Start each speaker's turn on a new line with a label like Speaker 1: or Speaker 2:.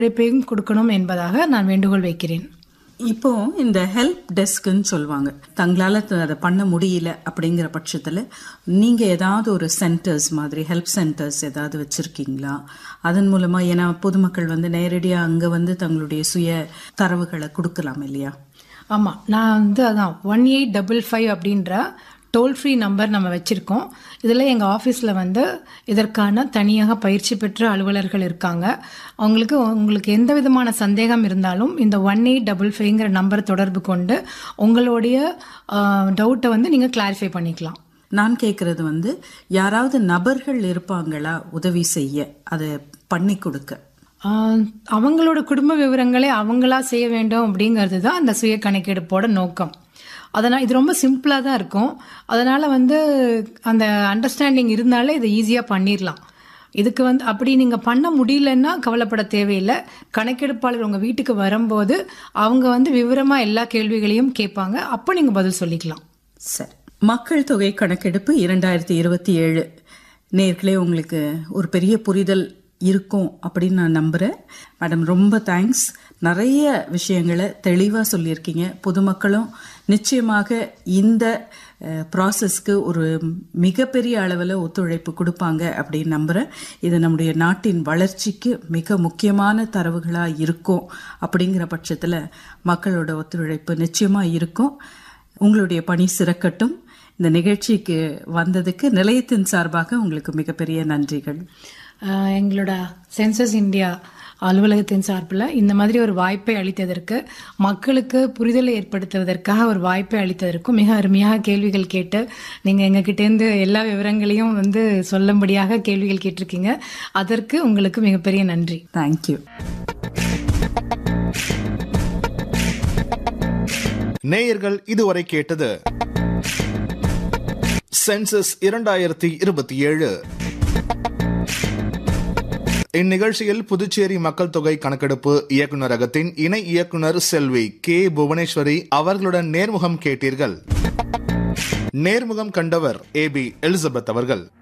Speaker 1: ஒத்துழைப்பையும் கொடுக்கணும் என்பதாக நான் வேண்டுகோள் வைக்கிறேன்
Speaker 2: இப்போ இந்த ஹெல்ப் டெஸ்க்னு சொல்லுவாங்க தங்களால த- அதை பண்ண முடியல அப்படிங்கிற பட்சத்துல நீங்க ஏதாவது ஒரு சென்டர்ஸ் மாதிரி ஹெல்ப் சென்டர்ஸ் ஏதாவது வச்சிருக்கீங்களா அதன் மூலமா ஏன்னா பொதுமக்கள் வந்து நேரடியா அங்க வந்து தங்களுடைய சுய தரவுகளை கொடுக்கலாம் இல்லையா
Speaker 1: ஆமாம் நான் வந்து அதான் ஒன் எயிட் டபுள் ஃபைவ் அப்படின்ற டோல் ஃப்ரீ நம்பர் நம்ம வச்சுருக்கோம் இதில் எங்கள் ஆஃபீஸில் வந்து இதற்கான தனியாக பயிற்சி பெற்ற அலுவலர்கள் இருக்காங்க அவங்களுக்கு உங்களுக்கு எந்த விதமான சந்தேகம் இருந்தாலும் இந்த ஒன் எயிட் டபுள் ஃபைவ்ங்கிற நம்பர் தொடர்பு கொண்டு உங்களுடைய டவுட்டை வந்து நீங்கள் கிளாரிஃபை பண்ணிக்கலாம்
Speaker 2: நான் கேட்கறது வந்து யாராவது நபர்கள் இருப்பாங்களா உதவி செய்ய அதை பண்ணி கொடுக்க
Speaker 1: ஆஹ் அவங்களோட குடும்ப விவரங்களை அவங்களா செய்ய வேண்டும் அப்படிங்கிறது தான் அந்த சுய கணக்கெடுப்போட நோக்கம் அதனால் இது ரொம்ப சிம்பிளாக தான் இருக்கும் அதனால் வந்து அந்த அண்டர்ஸ்டாண்டிங் இருந்தாலே இதை ஈஸியாக பண்ணிடலாம் இதுக்கு வந்து அப்படி நீங்கள் பண்ண முடியலன்னா கவலைப்பட தேவையில்லை கணக்கெடுப்பாளர் உங்கள் வீட்டுக்கு வரும்போது அவங்க வந்து விவரமாக எல்லா கேள்விகளையும் கேட்பாங்க அப்போ நீங்கள் பதில் சொல்லிக்கலாம்
Speaker 2: சரி மக்கள் தொகை கணக்கெடுப்பு இரண்டாயிரத்தி இருபத்தி ஏழு நேர்களே உங்களுக்கு ஒரு பெரிய புரிதல் இருக்கும் அப்படின்னு நான் நம்புறேன் மேடம் ரொம்ப தேங்க்ஸ் நிறைய விஷயங்களை தெளிவாக சொல்லியிருக்கீங்க பொதுமக்களும் நிச்சயமாக இந்த ப்ராசஸ்க்கு ஒரு மிகப்பெரிய அளவில் ஒத்துழைப்பு கொடுப்பாங்க அப்படின்னு நம்புகிறேன் இது நம்முடைய நாட்டின் வளர்ச்சிக்கு மிக முக்கியமான தரவுகளாக இருக்கும் அப்படிங்கிற பட்சத்தில் மக்களோட ஒத்துழைப்பு நிச்சயமாக இருக்கும் உங்களுடைய பணி சிறக்கட்டும் இந்த நிகழ்ச்சிக்கு வந்ததுக்கு நிலையத்தின் சார்பாக உங்களுக்கு மிகப்பெரிய நன்றிகள்
Speaker 1: ஆஹ் எங்களோட சென்சஸ் இந்தியா அலுவலகத்தின் சார்பில் இந்த மாதிரி ஒரு வாய்ப்பை அளித்ததற்கு மக்களுக்கு புரிதலை ஏற்படுத்துவதற்காக ஒரு வாய்ப்பை அளித்ததற்கும் மிக அருமையாக கேள்விகள் கேட்டு நீங்கள் எங்ககிட்டேருந்து எல்லா விவரங்களையும் வந்து சொல்லும்படியாக கேள்விகள் கேட்டிருக்கீங்க அதற்கு உங்களுக்கு மிகப்பெரிய நன்றி
Speaker 2: தேங்க்யூ
Speaker 3: நேயர்கள் இதுவரை கேட்டது சென்சஸ் இரண்டாயிரத்தி இருபத்தி ஏழு இந்நிகழ்ச்சியில் புதுச்சேரி மக்கள் தொகை கணக்கெடுப்பு இயக்குநரகத்தின் இணை இயக்குனர் செல்வி கே புவனேஸ்வரி அவர்களுடன் நேர்முகம் கேட்டீர்கள் நேர்முகம் கண்டவர் ஏ பி எலிசபெத் அவர்கள்